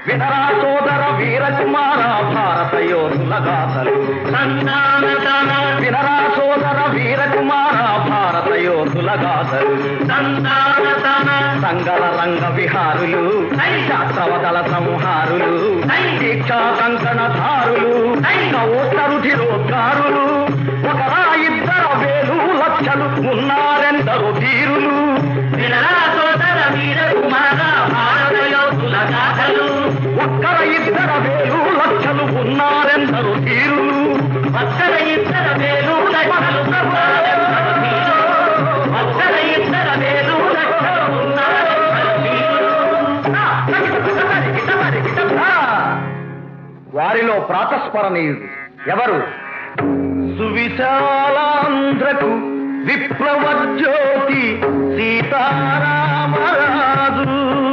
వినరా సోదర వీరకుమార భారత యోధుల గాథలు సంతానతన వినరా సోదర వీరకుమార భారత యోధుల గాథలు సంతానతన సంగల రంగ విహారులు శాస్త్రవదల సంహారులు దీక్షా కంకణ ధారులు రుధిరోద్గారులు ఒకరా ఇద్దర వేలు లక్షలు ఉన్నారెందరు ధీరులు వినరా సోదర వీర కుమార భారత యోధుల గాథలు ఒక్కర ఇద్దర వేలు లక్షలు ఉన్నారెందరు ధీరులు ఒక్కర ఇద్దర వేలు లక్షలు ఉన్నారెందరు వీరులు. ఒక్కర ఇద్దర వేలు లక్షలు ఉన్నారెందరు వీరులు. ఆ! వారిలో ప్రాతస్మరణీయుడు ఎవరు సువిశాలాంధ్రకు విప్లవ జ్యోతి సీతారామరాజు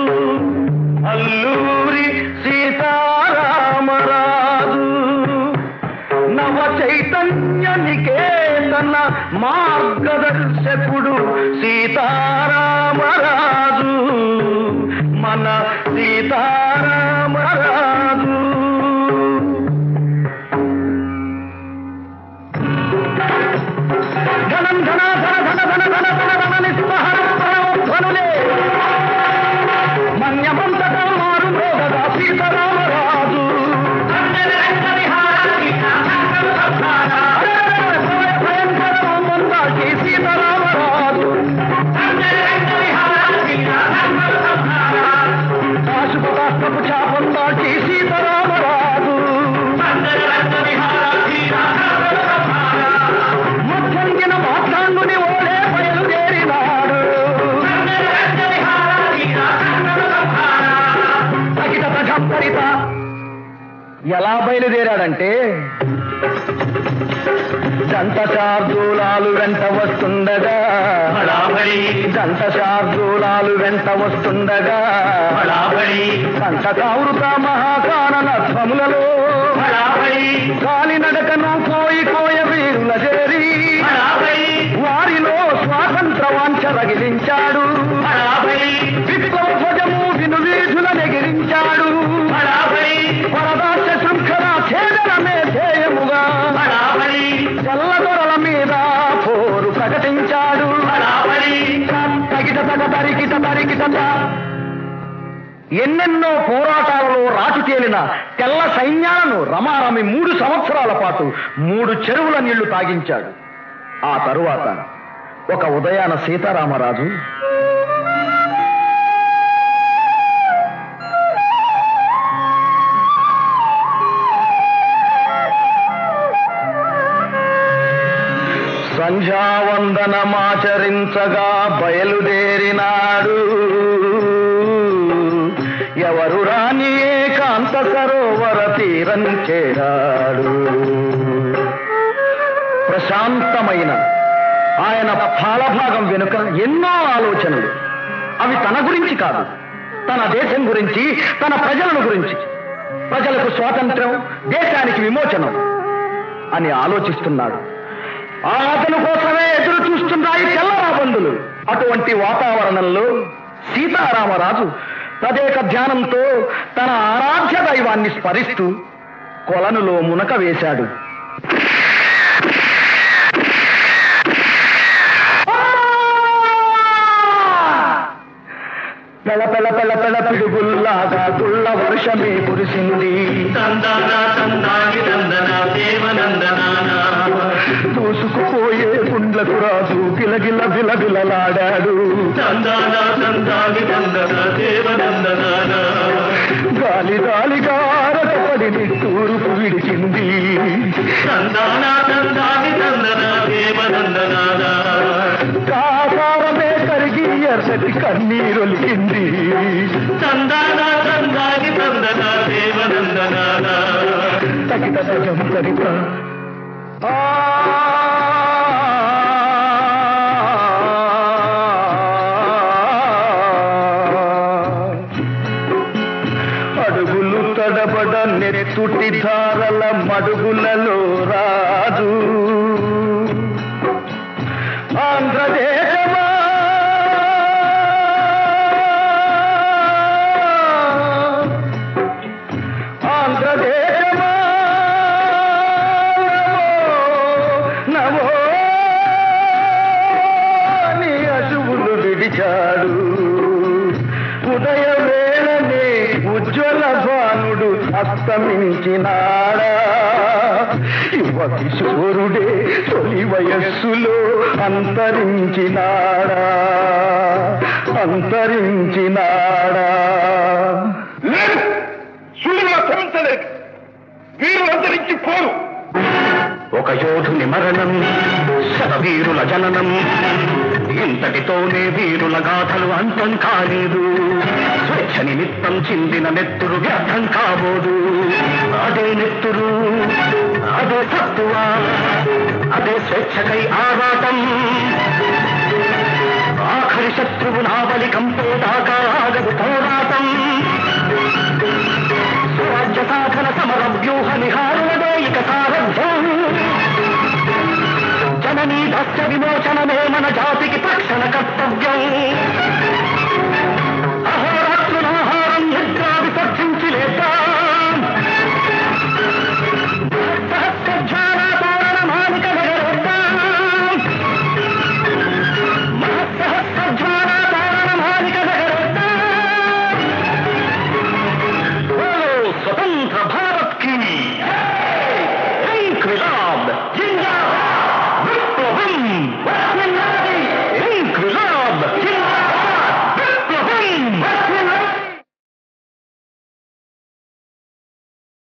అల్లూరి సీతారామరాజు నవ చైతన్య నికేతన మార్గదర్శకుడు సీతారామరాజు మన సీతారామరాజు ధనం ధన ధన ధన ధన ధన ధన ధన నిస్పహర ప్రణవధ్వనులే మన్యమంతటా మారు మోగగా సీతారామరాజు రంగ విహార సీతారామ సంహార. భయంకరమందాకి సీతారామరాజు రంగ విహార సీతారామ సంహార. కాశుపతాస్త్రపు చాపందాకి సీతారామరాజు రంగ విహార సీతారామ సంహార. మధ్యంగిన మాట్లాండుని ఓడే బయలుదేరినాడు రంగ విహార సీతారామ సంహార. తగిట తగంపరిత ఎలా బయలుదేరాడంటే దంత శార్దూలాలు వెంట వస్తుండగా బడాబడి దంత శార్దూలాలు వెంట వస్తుండగా బడాబడి కంటకావృత మహాకానన ధ్వములలో బడాబడి కాలినడకను కోయి కోయ వీరుల చేరి బడాబడి వారిలో స్వాతంత్ర వాంఛ రగిలించాడు బడాబడి విప్లవ ధ్వజము విను వీధుల నెగిరించాడు బడాబడి వరదాస శంకర ఛేదనమే ధ్యేయముగా బడాబడి చల్లదొరల మీద పోరు ప్రకటించాడు బడాబడి తగిట తగ తరికిట తరికిట త. ఎన్నెన్నో పోరాటాలలో రాజు తేలిన తెల్ల సైన్యాలను రమారమి మూడు సంవత్సరాల పాటు మూడు చెరువుల నీళ్లు తాగించాడు ఆ తరువాత ఒక ఉదయాన సీతారామరాజు సంధ్యావందనమాచరించగా బయలుదేరినాడు ఎవరు రాని ఏకాంత సరోవర తీరం చేరాడు ప్రశాంతమైన ఆయన ఫలభాగం వెనుక ఎన్నో ఆలోచనలు అవి తన గురించి కాదు తన దేశం గురించి తన ప్రజలను గురించి ప్రజలకు స్వాతంత్రం దేశానికి విమోచనం అని ఆలోచిస్తున్నాడు ఆ అతను కోసమే ఎదురు చూస్తున్నాయి తెల్లరాబందులు అటువంటి వాతావరణంలో సీతారామరాజు తదేక ధ్యానంతో తన ఆరాధ్య దైవాన్ని స్మరిస్తూ కొలనులో మునక వేశాడు పెళ పెళ పెళ పెళ పిడుగుల్లాగా గుళ్ళ వర్షమే కురిసింది తందన తందాని తందన దేవనందనాన దూసుకుపోయే గుండ్లకు రాజు గిలగిల విలవిలలాడాడు తందన తందాని తందన దేవనందనాన గాలి గాలిగా రకపడి నిట్టూరుపు విడిచింది తందన తందాని తందన దేవనందనాన కాసారమే కరిగి ఎర్రటి కన్నీరొలికింది తందన తందాని తందన దేవనందనాన తగిట తగం తరిత ఆ అడుగులు తడబడ నెత్తుటి ధారల మడుగులలో రాజు ఆంధ్రదేశమా అస్తమించినాడా యువ కిశోరుడే తొలి వయస్సులో అంతరించినాడా అంతరించినాడా లేదు సూర్యుడు క్షమించలేదు వీరులు అంతరించి పోరు ఒక యోధుని మరణం శతవీరుల జననం ఇంతటితోనే వీరుల గాథలు అంతం కాలేదు స్వేచ్ఛ నిమిత్తం చిందిన నెత్తురు వ్యర్థం కాబోదు అదే నెత్తురు అదే తత్వ అదే స్వేచ్ఛకై ఆరాటం ఆఖరి శత్రువు నావలి కంపేదాకా ఆగదు పోరాటం స్వరాజ్య సాధన సమర వ్యూహ నిహారులదే ఇక సారథ్యం జననీ దస్య విమోచనమే మన జాతికి తక్షణ కర్తవ్యం